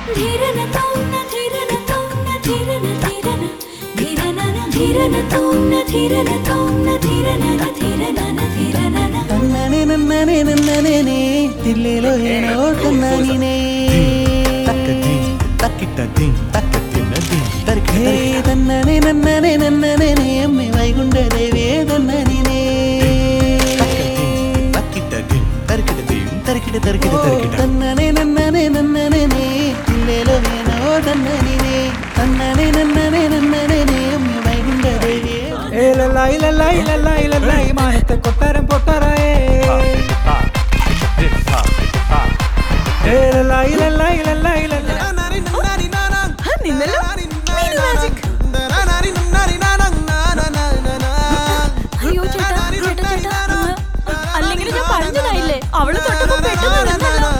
ധീരന തോന്ന ധീരന തോന്ന ധീരന ധീരന ധീരനന ധീരന തോന്ന ധീരന തോന്ന ധീരനന ധീരനന ധീരനന తన్ననే నన్ననే నన్ననే తిల్లేలో ఏనో తన్నానినే హే తన్ననే నన్ననే నన్ననే అమ్మి వైగుండదేవే తన్ననినే తన్ననే నన్ననే నన్ననే తిల్లేలో ఏనో తన్ననినే తన్ననే నన్ననే నన్ననే అమ్మి వైగుండదేవే ഏലല്ലായി ലല്ലായി ലല്ലായി ലല്ലായി മാനത്തെ കൊട്ടാരം പൊട്ടറായേ ഏലല്ലായി ലല്ലായി ലല്ലായി ലല്ലായി അയ്യോ ചേട്ടാ ചേട്ടാ ചേട്ടാ അല്ലെങ്കിൽ ഞാൻ പറഞ്ഞതായില്ലേ അവള് തൊട്ടപ്പോ പെട്ടെന്ന് നിന്നല്ലോ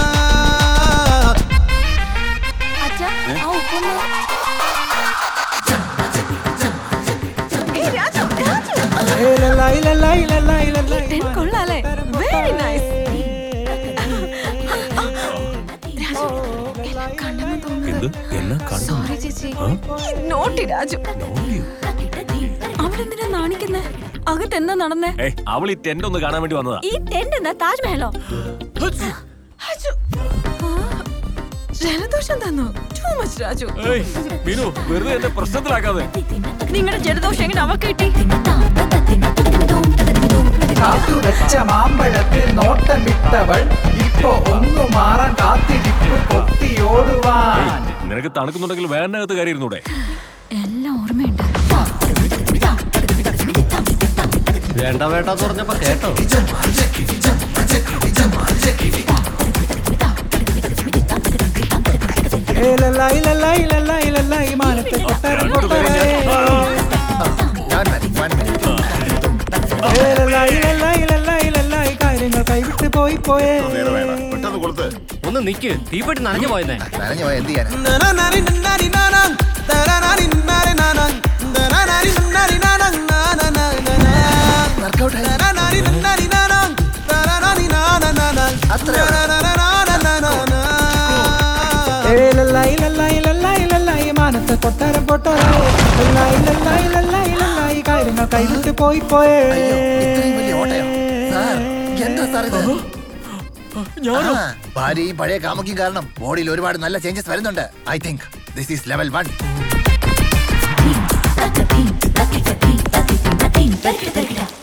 അച്ഛാ ആ ഉപ്പൊന്ന് ഏലല്ലായി ലല്ലായി ലല്ലായി ലല്ലായി ടെൻ കൊള്ളാലേ വെരി നൈസ് എന്ത് എല്ലാം കണ്ടു സോറി ചേച്ചി നോട്ടി രാജു അവളെന്തിനാ നാണിക്കുന്നേ അകത്ത് എന്താ നടന്നേ ഏയ് അവൾ ഈ ടെന്റ് ഒന്ന് കാണാൻ വേണ്ടി വന്നതാ ഈ ടെന്റ് എന്താ താജ്മഹലോ അച്ചു. ആ, ജലദോഷം തന്നു ടൂ മച്ച് രാജു ഏയ് മീനു വെറുതെ എന്നെ പ്രശ്നത്തിലാക്കാതെ നിങ്ങളുടെ ജലദോഷം എങ്ങനെ അവൾക്ക് കിട്ടി കാത്തുവെച്ച മാമ്പഴത്തിൽ നോട്ടം വിട്ടവൾ ഇപ്പൊ ഒന്നു മാറാൻ കാത്തിരിപ്പ് കൊത്തിയോടുവാൻ നിനക്ക് തണുക്കുന്നുണ്ടെങ്കിൽ വേനകത്ത് കയറി ഇരുന്നൂടെ എല്ലാം ഓർമ്മയുണ്ട് വേണ്ട വേണ്ടെന്ന് പറഞ്ഞപ്പോ കേട്ടോ ഏലല്ലായി ലല്ലായി ലല്ലായി ലല്ലായി മാനത്തെ കൊട്ടാരം പൊട്ടറായേ ഏലല്ലായി ലല്ലായി ലല്ലായി ലല്ലായി കാര്യങ്ങൾ കൈവിട്ട് പോയി പോയേ പെട്ടെന്ന് കൊടുത്ത് ഒന്ന് നിക്ക് തീപ്പെട്ടി നനഞ്ഞു പോയെന്നേ നനഞ്ഞു പോയ എന്ത് ചെയ്യാനാ ഏലല്ലായി ലല്ലായി ലല്ലായി ലല്ലായി മാനത്തെ കൊട്ടാരം പൊട്ടറായേ ലല്ലായി ലല്ലായി ലല്ലായി ലല്ലായി കാര്യങ്ങൾ കൈവിട്ട് പോയി പോയേ ഇത്രയും വലിയ ഓട്ടയോ സാർ എന്താ സാർ ഇത് ആ, ഭാര്യയും പഴയ കാമുക്കും കാരണം ബോഡിയിൽ ഒരുപാട് നല്ല ചേഞ്ചസ് വരുന്നുണ്ട് I think this is level one തക്കത്തി തക്കത്തി തക്കത്തി തക്കത്തി തക്കത്തി